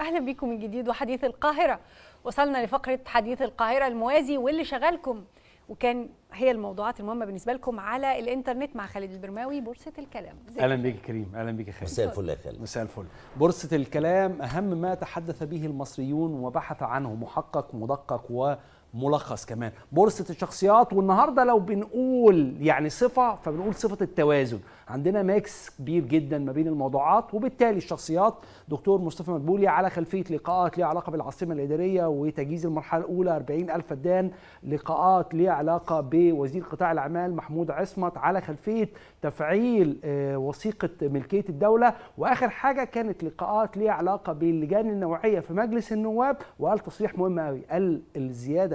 اهلا بيكم من جديد وحديث القاهره وصلنا لفقره حديث القاهره الموازي واللي شغلكم وكان هي الموضوعات المهمه بالنسبه لكم على الانترنت مع خالد البرماوي بورصه الكلام ازيك اهلا يا بيك يا كريم اهلا بيك يا خالد مساء الفل يا خالد مساء الفل بورصة الكلام أهم ما تحدث به المصريون وبحث عنه محقق مدقق وملخص كمان بورصة الشخصيات والنهاردة لو بنقول يعني صفة فبنقول صفة التوازن عندنا ميكس كبير جدا ما بين الموضوعات وبالتالي الشخصيات دكتور مصطفى مدبولي على خلفية لقاءات ليها علاقة بالعاصمة الإدارية وتجهيز المرحلة الأولى 40 ألف فدان لقاءات ليها علاقة بوزير قطاع الأعمال محمود عصمت على خلفية تفعيل آه، وثيقة ملكية الدولة وآخر حاجة كانت لقاءات ليها علاقة باللجان النوعية في مجلس النواب وقال تصريح مهم قوي قال الزيادة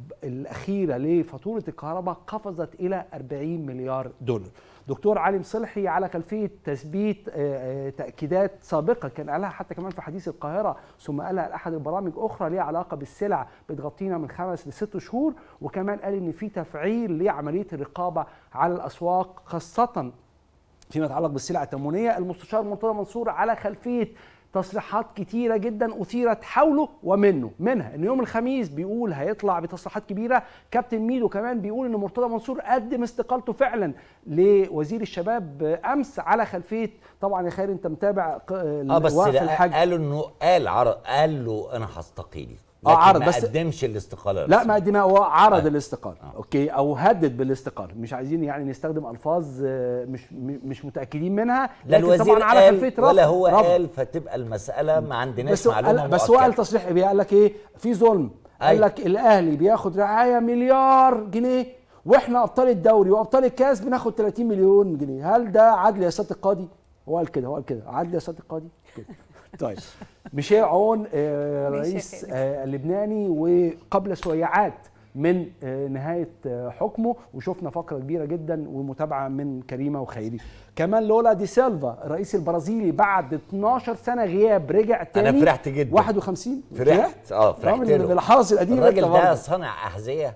الأخيرة لفاتورة الكهرباء قفزت إلى 40 مليار دولار دكتور علي مصلحي على خلفية تثبيت آه، آه، تأكيدات سابقة كان قالها حتى كمان في حديث القاهرة ثم قالها لأحد البرامج أخرى ليها علاقة بالسلع بتغطينا من خمس لست شهور وكمان قال إن في تفعيل لعملية الرقابة على الأسواق خاصة فيما يتعلق بالسلع التموينيه المستشار مرتضى منصور على خلفيه تصريحات كتيره جدا اثيرت حوله ومنه منها ان يوم الخميس بيقول هيطلع بتصريحات كبيره كابتن ميدو كمان بيقول ان مرتضى منصور قدم استقالته فعلا لوزير الشباب امس على خلفيه طبعا يا خير انت متابع ق- اه بس وقف لا الحج قالوا انه قال عرض قال له انا هستقيل آه، لكن عرض، ما بس- قدمش الاستقاله لا الرسمية. ما دي ما هو عرض آه. الاستقاله اوكي او هدد بالاستقاله مش عايزين يعني نستخدم الفاظ آه، مش م- مش متاكدين منها لا لكن الوزير طبعا على قال خلفيه ولا رفض- هو رفض. قال فتبقى المساله ما عندناش بس هو معلومه قال بس هو قال مؤكدة. تصريح ايه قال لك ايه في ظلم قال أيوة. لك الاهلي بياخد رعايه مليار جنيه واحنا ابطال الدوري وابطال الكاس بناخد 30 مليون جنيه هل ده عدل يا سياده القاضي هو قال كده هو قال كده عدل يا سياده القاضي كده طيب ميشيل عون آه، ماشي يا رئيس خالد. آه، اللبناني وقبل سويعات من آه، نهايه آه، حكمه وشفنا فقره كبيره جدا ومتابعه من كريمه وخيري كمان لولا دي سيلفا الرئيس البرازيلي بعد 12 سنه غياب رجع تاني فرحت جدا. 51 فرحت اه فرحت من له الحرس القديم الراجل أنت ده برضه. صانع احذيه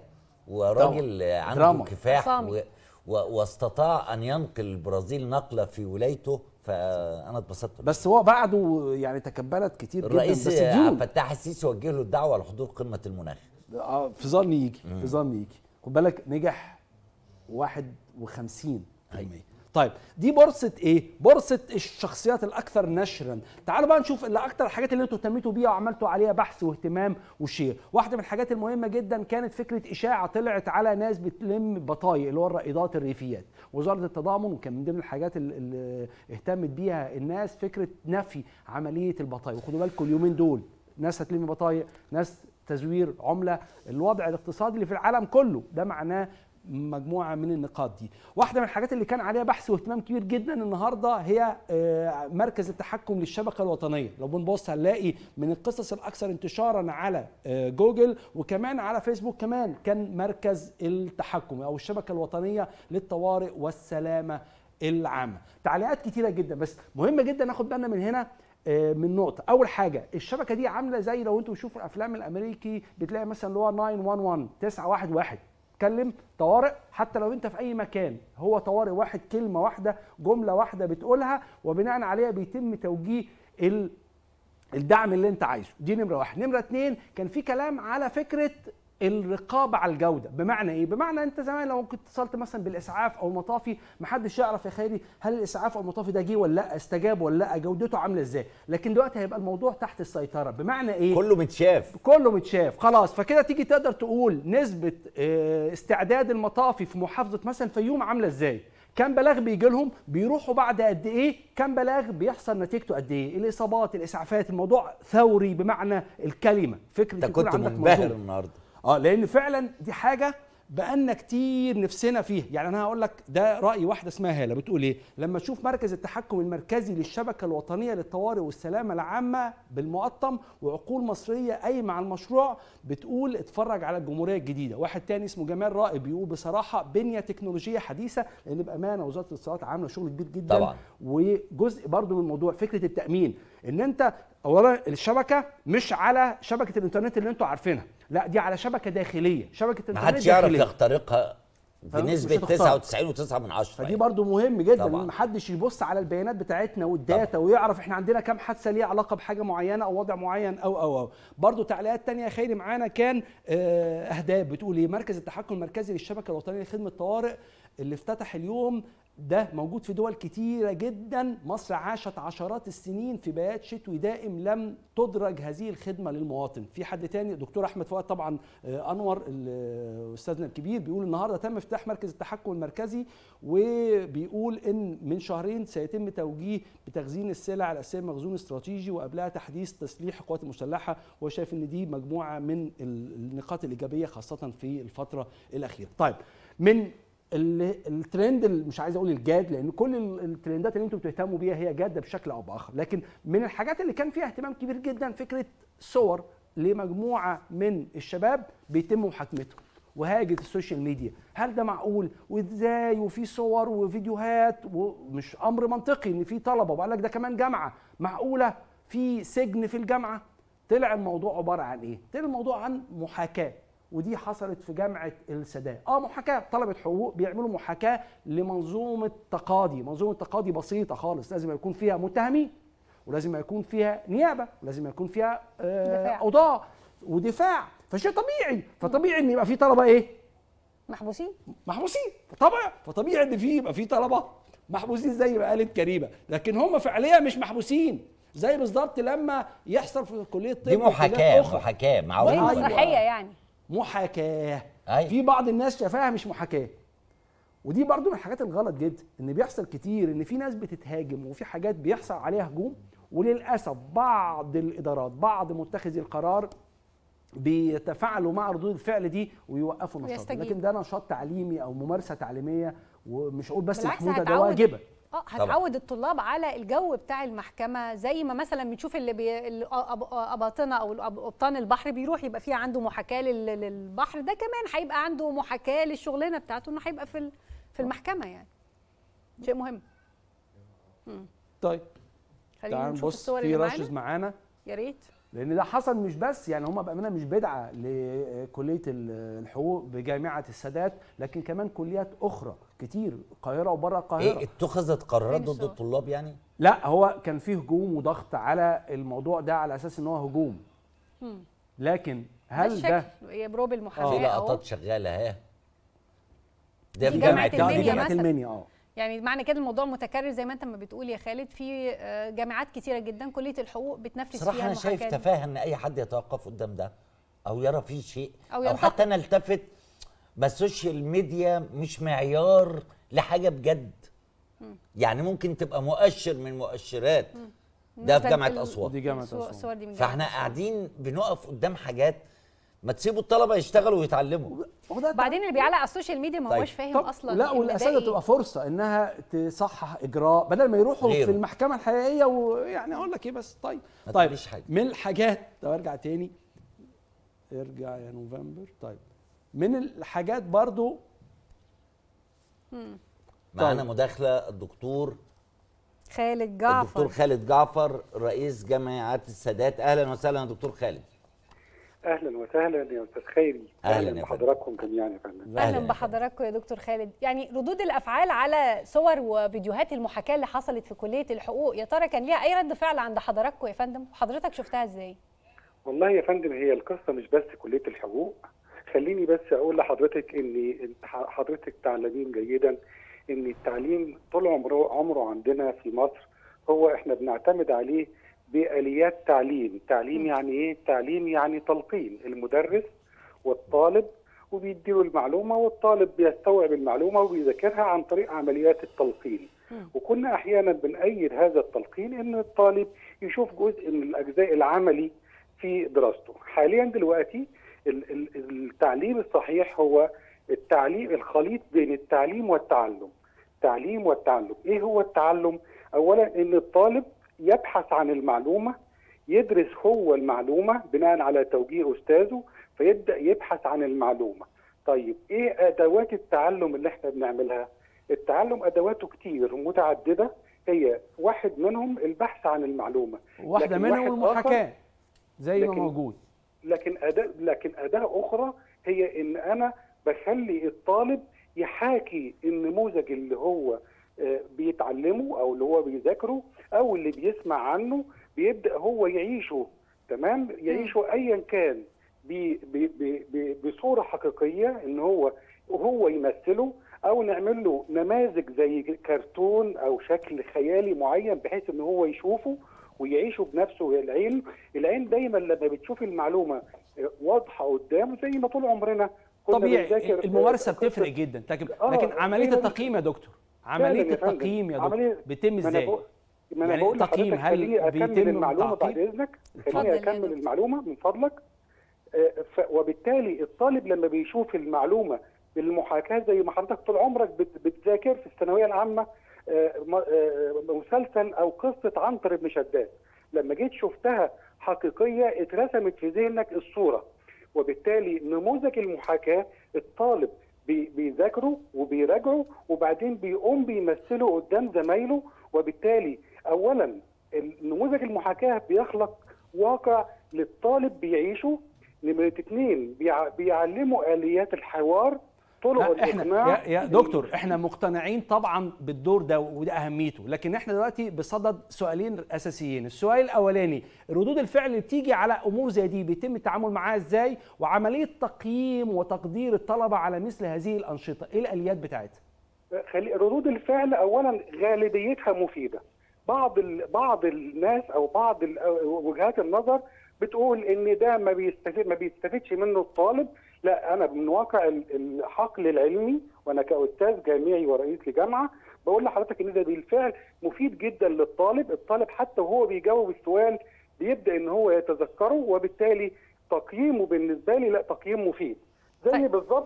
وراجل عنده دراما. كفاح عصامي. و... و... واستطاع ان ينقل البرازيل نقله في ولايته فانا اتبسطت بس هو بعده يعني تكبلت كتير الرئيس جدا بس عبد ديون الفتاح السيسي وجه له الدعوه لحضور قمه المناخ آه، في ظني يجي في ظني يجي خد بالك نجح 51 طيب دي بورصة ايه؟ بورصة الشخصيات الأكثر نشرا، تعالوا بقى نشوف اللي أكتر الحاجات اللي انتوا اهتميتوا بيها وعملتوا عليها بحث واهتمام وشير، واحدة من الحاجات المهمة جدا كانت فكرة إشاعة طلعت على ناس بتلم بطايق اللي هو الرائدات الريفيات، وزارة التضامن وكان من ضمن الحاجات اللي- اللي اهتمت بيها الناس فكرة نفي عملية البطايق، وخدوا بالكم اليومين دول ناس هتلم بطايق، ناس تزوير عملة، الوضع الاقتصادي اللي في العالم كله ده معناه مجموعه من النقاط دي واحده من الحاجات اللي كان عليها بحث واهتمام كبير جدا النهارده هي آه، مركز التحكم للشبكه الوطنيه لو بنبص هنلاقي من القصص الاكثر انتشارا على آه، جوجل وكمان على فيسبوك كمان كان مركز التحكم او الشبكه الوطنيه للطوارئ والسلامه العامه تعليقات كتيره جدا بس مهم جدا ناخد بالنا من هنا آه، من نقطة، أول حاجة الشبكة دي عاملة زي لو أنتوا بتشوفوا الأفلام الأمريكي بتلاقي مثلا اللي هو 911 911 تكلم طوارئ حتى لو انت في اي مكان هو طوارئ واحد كلمه واحده جمله واحده بتقولها وبناء عليها بيتم توجيه ال الدعم اللي انت عايزه دي نمره واحد نمره اتنين كان في كلام على فكره الرقابه على الجوده بمعنى ايه بمعنى انت زمان لو كنت اتصلت مثلا بالاسعاف او المطافي محدش يعرف يا خيري هل الاسعاف او المطافي ده جه ولا لا استجاب ولا لا جودته عامله ازاي لكن دلوقتي هيبقى الموضوع تحت السيطره بمعنى ايه كله متشاف كله متشاف خلاص فكده تيجي تقدر تقول نسبة آه، استعداد المطافي في محافظة مثلا الفيوم عاملة ازاي كم بلاغ بيجي لهم بيروحوا بعد قد ايه كم بلاغ بيحصل نتيجته قد ايه الاصابات الاسعافات الموضوع ثوري بمعنى الكلمه فكره انت يكون كنت عندك منبهر منظومة. النهارده اه لان فعلا دي حاجه بقالنا كتير نفسنا فيها يعني انا هقول لك ده راي واحده اسمها هاله بتقول ايه لما تشوف مركز التحكم المركزي للشبكه الوطنيه للطوارئ والسلامه العامه بالمقطم وعقول مصريه قايمه على المشروع بتقول اتفرج على الجمهوريه الجديده واحد تاني اسمه جمال رائب بيقول بصراحه بنيه تكنولوجيه حديثه لان بامانه وزاره الاتصالات عامله شغل كبير جدا طبعا. وجزء برضو من الموضوع فكره التامين ان انت اولا الشبكه مش على شبكه الانترنت اللي انتوا عارفينها لا دي على شبكه داخليه شبكه ما انترنت حدش يعرف داخليه يخترقها بنسبه مش هتختار. 99.9 من 10 فدي يعني. برضو مهم جدا طبعاً. ان محدش يبص على البيانات بتاعتنا والداتا ويعرف احنا عندنا كام حادثه ليها علاقه بحاجه معينه او وضع معين او او او برضو تعليقات تانية يا خيري معانا كان آه، اهداف بتقول ايه مركز التحكم المركزي للشبكه الوطنيه لخدمه الطوارئ اللي افتتح اليوم ده موجود في دول كتيرة جدا مصر عاشت عشرات السنين في بيات شتوي دائم لم تدرج هذه الخدمة للمواطن في حد تاني دكتور أحمد فؤاد طبعا آه، أنور ال- أستاذنا الكبير بيقول النهاردة تم افتتاح مركز التحكم المركزي وبيقول إن من شهرين سيتم توجيه بتخزين السلع الأساسية مخزون استراتيجي وقبلها تحديث تسليح القوات المسلحة وشايف إن دي مجموعة من ال- النقاط الإيجابية خاصة في الفترة الأخيرة طيب من ال- الترند اللي مش عايز اقول الجاد لان كل ال- الترندات اللي انتم بتهتموا بيها هي جاده بشكل او باخر لكن من الحاجات اللي كان فيها اهتمام كبير جدا فكره صور لمجموعه من الشباب بيتم محاكمتهم وهاجت السوشيال ميديا هل ده معقول وازاي وفي صور وفيديوهات ومش امر منطقي ان في طلبه وقال لك ده كمان جامعه معقوله في سجن في الجامعه طلع الموضوع عباره عن ايه طلع الموضوع عن محاكاه ودي حصلت في جامعه السادات اه محاكاه طلبه حقوق بيعملوا محاكاه لمنظومه تقاضي منظومه تقاضي بسيطه خالص لازم يكون فيها متهمين ولازم يكون فيها نيابه ولازم يكون فيها آه دفاع. قضاه ودفاع فشيء طبيعي فطبيعي ان يبقى في طلبه ايه محبوسين محبوسين طبعا فطبيعي ان في يبقى في طلبه محبوسين زي ما قالت كريمه لكن هم فعليا مش محبوسين زي بالظبط لما يحصل في كليه طب دي وكليات محاكاه أخرى. محاكاه زي معقول أيوة. مسرحيه يعني محاكاه أيوة. في بعض الناس شافاها مش محاكاه ودي برضو من الحاجات الغلط جدا ان بيحصل كتير ان في ناس بتتهاجم وفي حاجات بيحصل عليها هجوم وللاسف بعض الادارات بعض متخذي القرار بيتفاعلوا مع ردود الفعل دي ويوقفوا النشاط ويستجيبوا. لكن ده نشاط تعليمي او ممارسه تعليميه ومش اقول بس بالعكس محموده ده هتعود- واجبه اه هتعود الطلاب على الجو بتاع المحكمه زي ما مثلا بنشوف اللي بي... الاباطنه او الأب- ابطان البحر بيروح يبقى فيه عنده محاكاه لل- للبحر ده كمان هيبقى عنده محاكاه للشغلانه بتاعته انه هيبقى في ال- في المحكمه يعني شيء مهم طيب خلينا تعال نشوف نبص الصور في اللي راشز معانا معانا يا ريت لان ده حصل مش بس يعني هم بامانه مش بدعه لكليه ال- الحقوق بجامعه السادات لكن كمان كليات اخرى كتير القاهره وبره القاهره ايه اتخذت قرارات فين ضد الصور؟ الطلاب يعني لا هو كان فيه هجوم وضغط على الموضوع ده على اساس ان هو هجوم لكن ده هل ده الشكل هي بروب في المحاماه اهو لقطات شغاله ها ده دي في جامعة جامعه ده دي المنيا جامعه مثلا. المنيا اه يعني معنى كده الموضوع متكرر زي ما انت ما بتقول يا خالد في آه، جامعات كتيره جدا كليه الحقوق بتنفذ صراحه فيها انا شايف المحاكاة دي. تفاهه ان اي حد يتوقف قدام ده او يرى فيه شيء أو او, ينتقد. حتى نلتفت بس السوشيال ميديا مش معيار لحاجه بجد يعني ممكن تبقى مؤشر من مؤشرات ده في بالنسبة جامعه لل- اسوان دي جامعه الصور- أسوان. الصور دي من فاحنا جامعة أسوان. قاعدين بنقف قدام حاجات ما تسيبوا الطلبه يشتغلوا ويتعلموا هو ده بعدين اللي بيعلق على السوشيال ميديا ما طيب. هوش فاهم طب اصلا لا إن والاساتذه ده تبقى إيه. فرصه انها تصحح اجراء بدل ما يروحوا غيره. في المحكمه الحقيقيه ويعني اقول لك ايه بس طيب ما طيب تقوليش حاجة. من الحاجات طب ارجع تاني ارجع يا نوفمبر طيب من الحاجات برضو معانا طيب. مداخله الدكتور خالد الدكتور جعفر خالد جعفر رئيس جامعه السادات اهلا وسهلا يا دكتور خالد اهلا وسهلا يا استاذ خيري أهلاً يا فندم. بحضراتكم جميعا يا فندم أهلاً اهلا يا بحضراتكم يا دكتور خالد يعني ردود الافعال على صور وفيديوهات المحاكاه اللي حصلت في كليه الحقوق يا ترى كان ليها اي رد فعل عند حضراتكم يا فندم وحضرتك شفتها ازاي والله يا فندم هي القصه مش بس كليه الحقوق خليني بس اقول لحضرتك ان إنت ح- حضرتك تعلمين جيدا ان التعليم طول عمره عمره عندنا في مصر هو احنا بنعتمد عليه باليات تعليم تعليم يعني ايه تعليم يعني تلقين المدرس والطالب وبيديله المعلومه والطالب بيستوعب المعلومه وبيذاكرها عن طريق عمليات التلقين وكنا احيانا بنأيد هذا التلقين ان الطالب يشوف جزء من الاجزاء العملي في دراسته حاليا دلوقتي ال- ال- التعليم الصحيح هو التعليم الخليط بين التعليم والتعلم تعليم والتعلم ايه هو التعلم اولا ان الطالب يبحث عن المعلومه يدرس هو المعلومه بناء على توجيه استاذه فيبدا يبحث عن المعلومه طيب ايه ادوات التعلم اللي احنا بنعملها التعلم ادواته كتير متعدده هي واحد منهم البحث عن المعلومه واحده لكن منهم واحد آخر المحاكاه زي ما لكن- موجود لكن اداه لكن اداه اخرى هي ان انا بخلي الطالب يحاكي النموذج اللي هو آه، بيتعلمه او اللي هو بيذاكره او اللي بيسمع عنه بيبدا هو يعيشه تمام يعيشه ايا كان ب- ب- ب- ب- بصوره حقيقيه ان هو وهو يمثله او نعمل له نماذج زي كرتون او شكل خيالي معين بحيث ان هو يشوفه ويعيشه بنفسه العين العين دايما لما بتشوف المعلومه آه، واضحه قدامه زي ما طول عمرنا كنا طبيعي بنذاكر الممارسه قصة- بتفرق جدا لكن آه، لكن عمليه فعلاً. التقييم يا دكتور فعلاً عمليه يا فندم. التقييم يا دكتور عملية- بتتم ما انا ازاي بقول ما انا يعني بقول التقييم لحضرتك هل خليني اكمل بيتم المعلومه بعد تعقيب؟ اذنك اتفضل خليني يا اكمل دكتور. المعلومه من فضلك آه، ف- وبالتالي الطالب لما بيشوف المعلومه بالمحاكاه زي ما حضرتك طول عمرك بت- بتذاكر في الثانويه العامه آه، م- آه، مسلسل او قصه عنتر بن شداد لما جيت شفتها حقيقيه اترسمت في ذهنك الصوره وبالتالي نموذج المحاكاه الطالب بي- بيذاكره وبيراجعه وبعدين بيقوم بيمثله قدام زمايله وبالتالي اولا نموذج المحاكاه بيخلق واقع للطالب بيعيشه نمرة اتنين بيع- بيعلمه اليات الحوار طرق لا احنا الاقناع يا, يا دكتور احنا مقتنعين طبعا بالدور ده وده اهميته لكن احنا دلوقتي بصدد سؤالين اساسيين السؤال الاولاني ردود الفعل اللي بتيجي على امور زي دي بيتم التعامل معاها ازاي وعمليه تقييم وتقدير الطلبه على مثل هذه الانشطه ايه الاليات بتاعتها خلي ردود الفعل اولا غالبيتها مفيده بعض ال... بعض الناس او بعض ال... وجهات النظر بتقول ان ده ما بيستفيد ما بيستفيدش منه الطالب لا انا من واقع ال- الحقل العلمي وانا كاستاذ جامعي ورئيس لجامعه بقول لحضرتك ان ده بالفعل مفيد جدا للطالب الطالب حتى وهو بيجاوب السؤال بيبدا ان هو يتذكره وبالتالي تقييمه بالنسبه لي لا تقييم مفيد زي طيب. بالظبط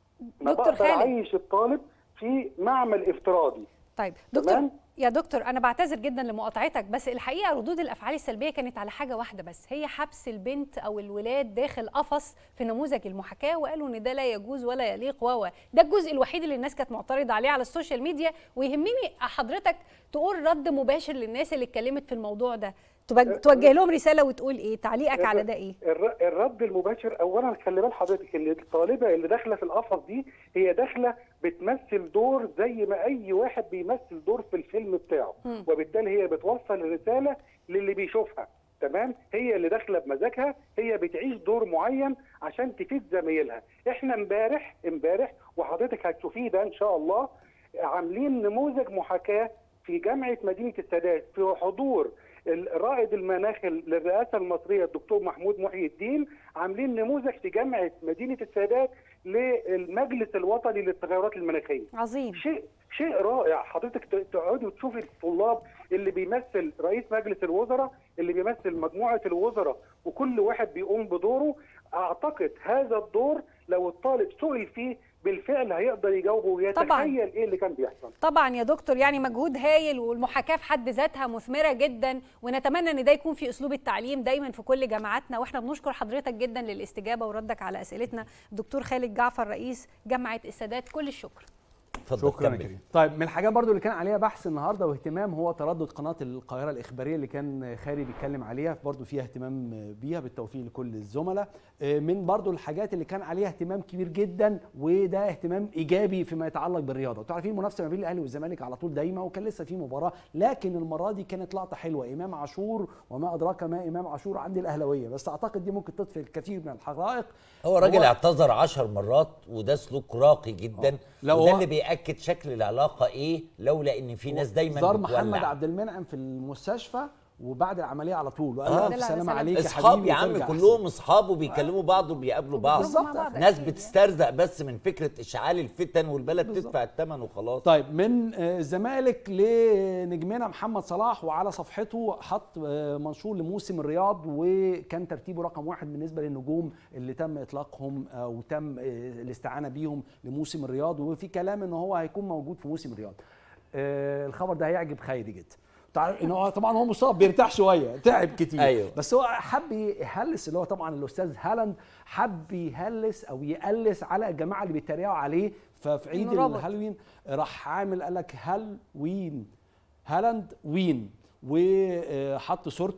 ما دكتور بقدر خالد. اعيش الطالب في معمل افتراضي طيب دكتور تمام؟ يا دكتور انا بعتذر جدا لمقاطعتك بس الحقيقه ردود الافعال السلبيه كانت على حاجه واحده بس هي حبس البنت او الولاد داخل قفص في نموذج المحاكاه وقالوا ان ده لا يجوز ولا يليق و ده الجزء الوحيد اللي الناس كانت معترضه عليه على السوشيال ميديا ويهمني حضرتك تقول رد مباشر للناس اللي اتكلمت في الموضوع ده تبج- توجه لهم رساله وتقول ايه تعليقك على ده ايه الر- الرد المباشر اولا خلي بال حضرتك ان الطالبه اللي داخله في القفص دي هي داخله بتمثل دور زي ما اي واحد بيمثل دور في الفيلم بتاعه مم. وبالتالي هي بتوصل الرساله للي بيشوفها تمام هي اللي داخله بمزاجها هي بتعيش دور معين عشان تفيد زمايلها احنا امبارح امبارح وحضرتك هتشوفيه ده ان شاء الله عاملين نموذج محاكاه في جامعه مدينه السادات في حضور الرائد المناخ للرئاسه المصريه الدكتور محمود محي الدين عاملين نموذج في جامعه مدينه السادات للمجلس الوطني للتغيرات المناخيه عظيم شيء شيء رائع حضرتك ت- تقعدي وتشوفي الطلاب اللي بيمثل رئيس مجلس الوزراء اللي بيمثل مجموعه الوزراء وكل واحد بيقوم بدوره اعتقد هذا الدور لو الطالب سئل فيه بالفعل هيقدر يجاوبه طبعاً. ويتخيل ايه اللي كان بيحصل طبعا يا دكتور يعني مجهود هايل والمحاكاه في حد ذاتها مثمره جدا ونتمنى ان ده يكون في اسلوب التعليم دايما في كل جامعاتنا واحنا بنشكر حضرتك جدا للاستجابه وردك على اسئلتنا الدكتور خالد جعفر رئيس جامعه السادات كل الشكر اتفضل شكرا يا كمل. كريم طيب من الحاجات برضو اللي كان عليها بحث النهارده واهتمام هو تردد قناه القاهره الاخباريه اللي كان خالي بيتكلم عليها برضو فيها اهتمام بيها بالتوفيق لكل الزملاء آه، من برضو الحاجات اللي كان عليها اهتمام كبير جدا وده اهتمام ايجابي فيما يتعلق بالرياضه انتوا عارفين المنافسه ما بين الاهلي والزمالك على طول دايما وكان لسه في مباراه لكن المره دي كانت لقطه حلوه امام عاشور وما ادراك ما امام عاشور عند الاهلاويه بس اعتقد دي ممكن تطفي الكثير من الحقائق هو راجل اعتذر عشر مرات وده سلوك راقي جدا لو وده هو- اللي بيأكد شكل العلاقة ايه لولا ان في ناس دايما زار بتولع. محمد عبد المنعم في المستشفى وبعد العمليه على طول وقال آه. له لا، الف لا، سلامه سلام. عليك يا اصحاب حبيبي يا عم وترجع كلهم أحسن. اصحاب وبيكلموا بعض وبيقابلوا بعض وبيخرجوا مع بعض ناس أكيد. بتسترزق بس من فكرة اشعال الفتن والبلد تدفع الثمن وخلاص طيب من آه، الزمالك لنجمنا محمد صلاح وعلى صفحته حط آه، منشور لموسم الرياض وكان ترتيبه رقم واحد بالنسبه للنجوم اللي تم اطلاقهم او تم آه، الاستعانه بيهم لموسم الرياض وفي كلام ان هو هيكون موجود في موسم الرياض آه، الخبر ده هيعجب خيري جدا تعرف ان هو طبعا هو مصاب بيرتاح شويه تعب كتير أيوه. بس هو حب يهلس اللي هو طبعا الاستاذ هالاند حب يهلس او يقلس على الجماعه اللي بيتريقوا عليه ففي عيد إنه رابط. الهالوين راح عامل قال لك هالوين هالاند وين وحط صورته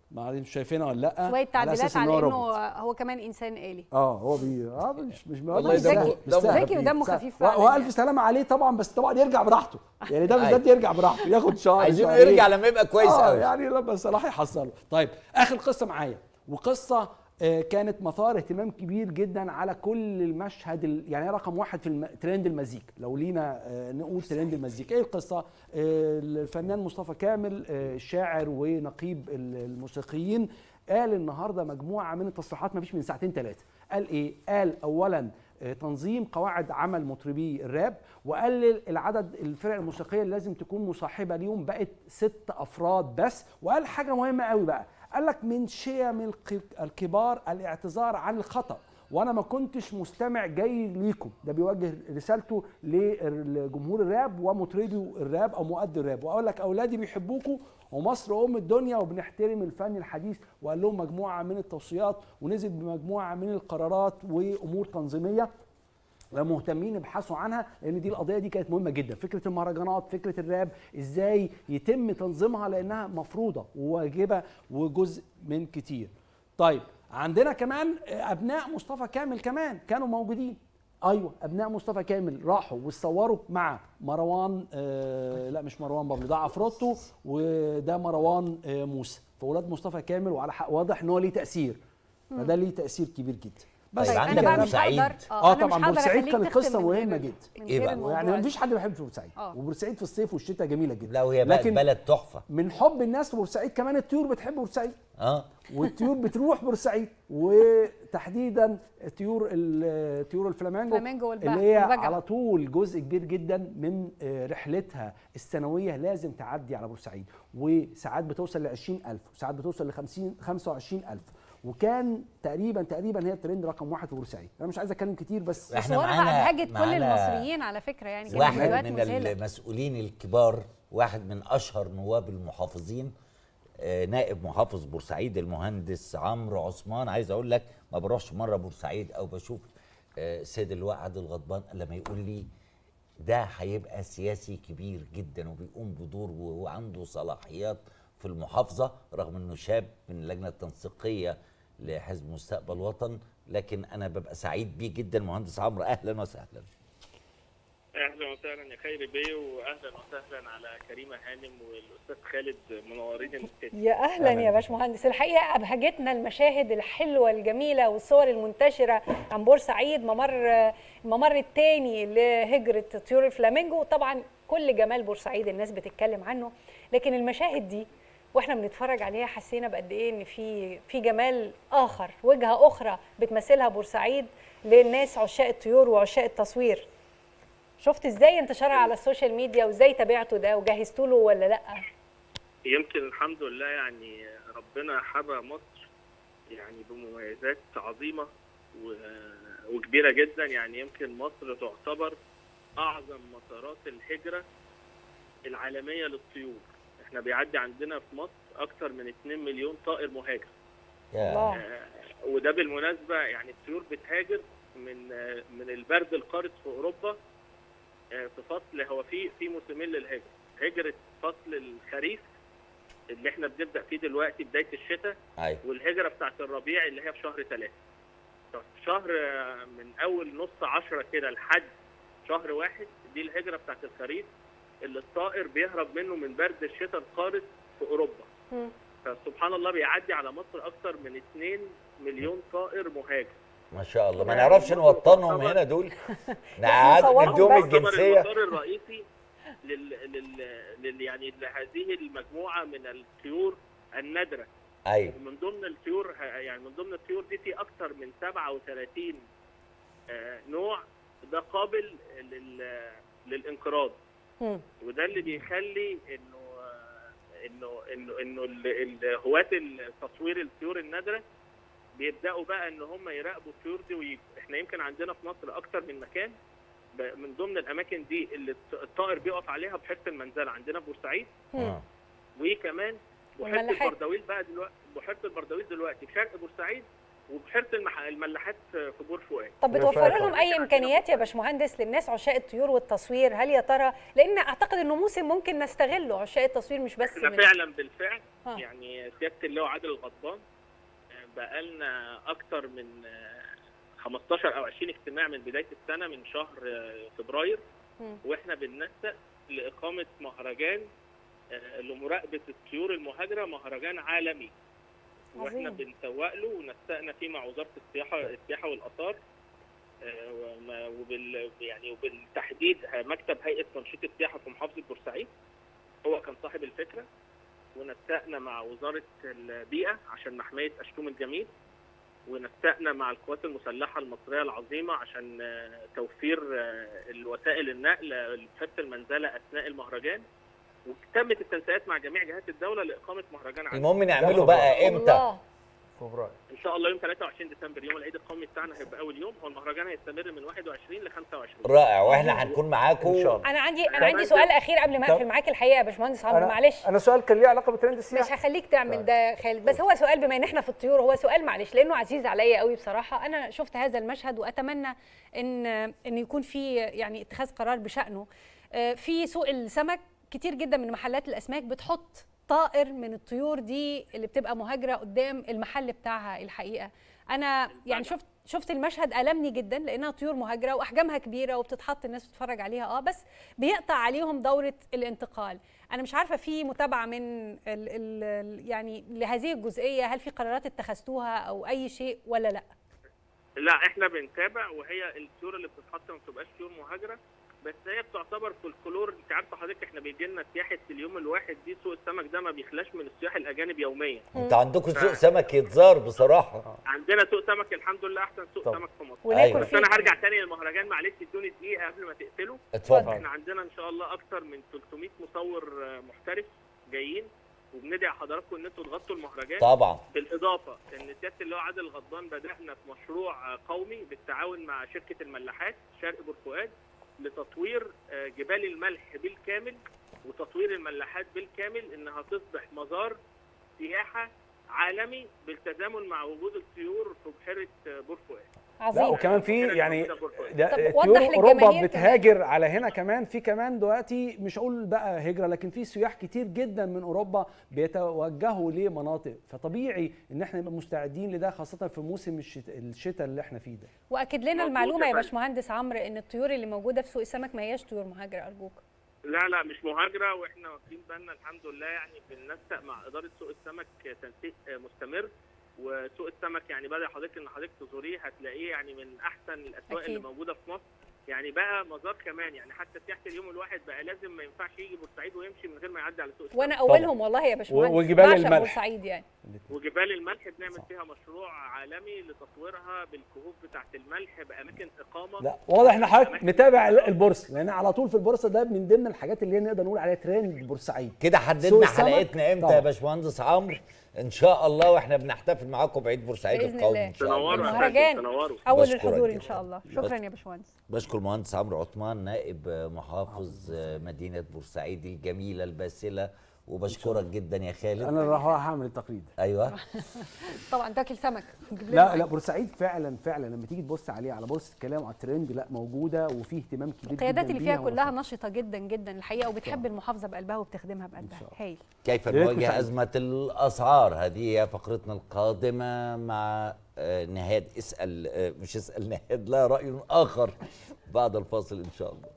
ما عارف مش شايفينها ولا لا شويه على تعديلات أساس إن على هو انه روبوت. هو كمان انسان آلي اه هو بي اه مش مش والله مش دمه- سهل، مش دمه سهل. ذكي ودمه سهل. خفيف و- فعلاً والف يعني. سلامه عليه طبعا بس طبعا يرجع براحته يعني ده أيوة. بالذات يرجع براحته ياخد شهر عايزينه شهرين. يرجع لما يبقى كويس اه قوي يعني لما صلاح يحصله طيب اخر قصه معايا وقصه آه، كانت مثار اهتمام كبير جدا على كل المشهد ال- يعني هي رقم واحد في الم... ترند المزيكا لو لينا آه، نقول ترند المزيكا ايه القصه آه، الفنان مصطفى كامل آه، الشاعر ونقيب ال- الموسيقيين قال النهارده مجموعه من التصريحات ما فيش من ساعتين ثلاثه قال ايه قال اولا آه، تنظيم قواعد عمل مطربي الراب وقلل العدد الفرق الموسيقيه اللي لازم تكون مصاحبه ليهم بقت ست افراد بس وقال حاجه مهمه قوي بقى قال لك من شيم الق- الكبار الاعتذار عن الخطا وانا ما كنتش مستمع جاي ليكم ده بيوجه رسالته لجمهور الراب ومطربي الراب او مؤدي الراب واقول لك اولادي بيحبوكم ومصر ام الدنيا وبنحترم الفن الحديث وقال لهم مجموعه من التوصيات ونزل بمجموعه من القرارات وامور تنظيميه مهتمين يبحثوا عنها لان دي القضيه دي كانت مهمه جدا فكره المهرجانات فكره الراب ازاي يتم تنظيمها لانها مفروضه وواجبه وجزء من كتير طيب عندنا كمان ابناء مصطفى كامل كمان كانوا موجودين ايوه ابناء مصطفى كامل راحوا واتصوروا مع مروان آه لا مش مروان بابلو ده عفروتو وده مروان آه موسى فاولاد مصطفى كامل وعلى حق واضح ان هو ليه تاثير فده ليه تاثير كبير جدا طيب، طيب عندك انا بقى مش بورسعيد. هقدر اه أنا مش طبعا هقدر بورسعيد أخليك كانت تختم قصه من غير- مهمه جدا من إيه غير بقى؟ الموضوع يعني ده. مفيش حد ما بيحبش بورسعيد آه. وبورسعيد في الصيف والشتاء جميله جدا لا وهي بقت لكن بلد تحفه من حب الناس لبورسعيد كمان الطيور بتحب بورسعيد اه والطيور بتروح بورسعيد وتحديدا طيور ال- طيور الفلامينجو فلامينجو والبق- اللي هي والبجع. على طول جزء كبير جدا من آه، رحلتها السنويه لازم تعدي على بورسعيد وساعات بتوصل ل 20000 وساعات بتوصل ل 50 25000 وكان تقريبا تقريبا هي الترند رقم واحد في بورسعيد انا مش عايز اتكلم كتير بس إحنا صورها معانا- ابهجت كل معانا المصريين على فكره يعني كانت واحد فيديوهات من مذهله المسؤولين الكبار واحد من اشهر نواب المحافظين آه، نائب محافظ بورسعيد المهندس عمرو عثمان عايز اقول لك ما بروحش مره بورسعيد او بشوف آه، سيد اللواء عادل غضبان الا لما يقول لي ده هيبقى سياسي كبير جدا وبيقوم بدور و- وعنده صلاحيات في المحافظه رغم انه شاب من اللجنه التنسيقيه لحزب مستقبل وطن لكن انا ببقى سعيد بيه جدا مهندس عمرو اهلا وسهلا اهلا وسهلا يا خير بيه واهلا وسهلا على كريمه هانم والاستاذ خالد منورين الاستديو يا اهلا يا باشمهندس الحقيقه ابهجتنا المشاهد الحلوه الجميله والصور المنتشره عن بورسعيد ممر الممر الثاني لهجره طيور الفلامينجو طبعا كل جمال بورسعيد الناس بتتكلم عنه لكن المشاهد دي واحنا بنتفرج عليها حسينا بقد ايه ان في في جمال اخر وجهه اخرى بتمثلها بورسعيد للناس عشاق الطيور وعشاق التصوير شفت ازاي انتشرها على السوشيال ميديا وازاي تابعته ده وجهزتوا له ولا لا يمكن الحمد لله يعني ربنا حبى مصر يعني بمميزات عظيمه و- وكبيره جدا يعني يمكن مصر تعتبر اعظم مسارات الهجره العالميه للطيور احنا بيعدي عندنا في مصر اكثر من 2 مليون طائر مهاجر يا الله آه، وده بالمناسبه يعني الطيور بتهاجر من آه، من البرد القارس في اوروبا آه، في فصل هو في في موسمين للهجره هجره فصل الخريف اللي احنا بنبدا فيه دلوقتي بدايه الشتاء ايوه والهجره بتاعت الربيع اللي هي في شهر ثلاثة في شهر آه، من اول نص عشرة كده لحد شهر واحد دي الهجره بتاعت الخريف اللي الطائر بيهرب منه من برد الشتاء القارس في اوروبا مم. فسبحان الله بيعدي على مصر اكتر من 2 مليون طائر مهاجر ما شاء الله ما يعني نعرفش مصر نوطنهم تعتبر- هنا دول نقعد نصورهم نديهم بس. الجنسيه المسار الرئيسي لل... لل... لل... يعني لهذه المجموعه من الطيور النادره ايوه ومن ضمن الطيور يعني من ضمن الطيور دي في اكثر من 37 آه، نوع ده قابل لل... للانقراض مم. وده اللي بيخلي انه آه، انه انه انه ال- ال- هواة التصوير الطيور النادره بيبداوا بقى ان هم يراقبوا الطيور دي ويجوا احنا يمكن عندنا في مصر اكتر من مكان ب- من ضمن الاماكن دي اللي الط- الطائر بيقف عليها بحيره المنزله عندنا في بورسعيد آه. وكمان بحيره والملاحات. البردويل بقى دلوقتي بحيره البردويل دلوقتي في شرق بورسعيد وبحيره المح... الملاحات في بور فؤاد طب ده بتوفر فعلا. لهم اي امكانيات يا باشمهندس للناس عشاق الطيور والتصوير هل يا ترى لان اعتقد انه موسم ممكن نستغله عشاق التصوير مش بس احنا من فعلا بالفعل آه. يعني سياده اللواء عادل الغضبان آه، بقالنا اكتر من آه، 15 او 20 اجتماع من بدايه السنه من شهر آه، فبراير مم. واحنا بننسق لاقامه مهرجان آه، لمراقبه الطيور المهاجره مهرجان عالمي واحنا عظيم. بنسوق له ونسقنا فيه مع وزاره السياحه السياحه والاثار آه، وما- وبال يعني وبالتحديد مكتب هيئه تنشيط السياحه في محافظه بورسعيد هو كان صاحب الفكره ونسقنا مع وزاره البيئه عشان محميه اشكوم الجميل ونسقنا مع القوات المسلحه المصريه العظيمه عشان آه، توفير آه، الوسائل النقل لحفظ المنزله اثناء المهرجان وتمت التنسيقات مع جميع جهات الدوله لاقامه مهرجان عالمي المهم نعمله بقى امتى الله فبراير ان شاء الله يوم 23 ديسمبر يوم العيد القومي بتاعنا هيبقى اول يوم هو المهرجان هيستمر من 21 ل 25 رائع واحنا هنكون معاكم ان شاء الله انا عندي انا عندي سؤال اخير قبل ما طب- اقفل معاك الحقيقه يا باشمهندس عمرو انا معلش انا سؤال كان ليه علاقه بترند مش السياحه هخليك تعمل ده خالد بس هو سؤال بما ان احنا في الطيور هو سؤال معلش لانه عزيز عليا قوي بصراحه انا شفت هذا المشهد واتمنى ان ان يكون في يعني اتخاذ قرار بشانه آه، في سوق السمك كتير جدا من محلات الاسماك بتحط طائر من الطيور دي اللي بتبقى مهاجره قدام المحل بتاعها الحقيقه انا يعني شفت شفت المشهد ألمني جدا لانها طيور مهاجره واحجامها كبيره وبتتحط الناس بتتفرج عليها اه بس بيقطع عليهم دوره الانتقال انا مش عارفه في متابعه من ال ال يعني لهذه الجزئيه هل في قرارات اتخذتوها او اي شيء ولا لا لا احنا بنتابع وهي الطيور اللي بتتحط ما بتبقاش طيور مهاجره بس هي بتعتبر فولكلور انت عارفه حضرتك احنا بيجي لنا سياحه اليوم الواحد دي سوق السمك ده ما بيخلاش من السياح الاجانب يوميا انت عندكم سوق سمك يتزار بصراحه عندنا سوق سمك الحمد لله احسن سوق طبعا. سمك في مصر أيوة. وناكل بس فيه انا هرجع تاني للمهرجان معلش ادوني دقيقه قبل ما تقفلوا اتفضل احنا عندنا ان شاء الله اكتر من 300 مصور آه، محترف جايين وبندعي حضراتكم ان انتوا تغطوا المهرجان طبعا بالاضافه ان سياده اللواء عادل غضبان بدانا في مشروع آه، قومي بالتعاون مع شركه الملاحات شرق بور فؤاد لتطوير آه، جبال الملح بالكامل وتطوير الملاحات بالكامل انها تصبح مزار سياحه عالمي بالتزامن مع وجود الطيور في بحيره آه، بور فؤاد لا عظيم وكمان في هنا يعني موجودة بور فؤاد. ده طب طيور وضح اوروبا للجماهير بتهاجر على هنا كمان في كمان دلوقتي مش اقول بقى هجره لكن في سياح كتير جدا من اوروبا بيتوجهوا لمناطق فطبيعي ان احنا نبقى مستعدين لده خاصه في موسم الشت- الشتاء اللي احنا فيه ده واكد لنا مظبوط المعلومه يا يا فندم. باشمهندس عمرو ان الطيور اللي موجوده في سوق السمك ما هياش طيور مهاجره ارجوك لا لا مش مهاجره واحنا واخدين بالنا الحمد لله يعني بننسق مع اداره سوق السمك تنسيق مستمر وسوق السمك يعني بدا حضرتك ان حضرتك تزوريه هتلاقيه يعني من احسن الاسواق أكيد. اللي موجوده في مصر يعني بقى مزار كمان يعني حتى سياحه اليوم الواحد بقى لازم ما ينفعش يجي بورسعيد ويمشي من غير ما يعدي على سوق السمك وانا اولهم والله يا باشمهندس وجبال بعشق الملح. بورسعيد يعني وجبال الملح بنعمل صح. فيها مشروع عالمي لتطويرها بالكهوف بتاعه الملح باماكن اقامه لا واضح ان حضرتك متابع ال- البورصه لان على طول في البورصه ده من ضمن الحاجات اللي نقدر نقول عليها ترند بورسعيد كده سوق حددنا السمك حلقتنا امتى طبعا. يا باشمهندس عمرو ان شاء الله واحنا بنحتفل معاكم بعيد بورسعيد بإذن القومي الله. ان شاء الله تنوروا يا المهرجان. فندم، تنوروا اول بشكرك الحضور ان جداً. شاء الله شكرا يا باشمهندس بشكر المهندس عمرو عثمان نائب محافظ مدينه بورسعيد الجميله الباسله وبشكرك جدا يا خالد انا اللي راح اعمل التقرير ايوه طبعا تاكل سمك نجيب لنا لا معاك. لا بورسعيد فعلا فعلا لما تيجي تبص عليه على بورصه الكلام وعلى الترند لا موجوده وفي اهتمام كبير القيادات جدا اللي فيها بيها كلها ونشاط. نشطه جدا جدا الحقيقه وبتحب المحافظه بقلبها وبتخدمها بقلبها شاء الله. هايل كيف يا ريت نواجه مساعدة. أزمة الأسعار هذه هي فقرتنا القادمة مع آه، نهاد اسأل آه، مش اسأل نهاد لا رأي آخر بعد الفاصل إن شاء الله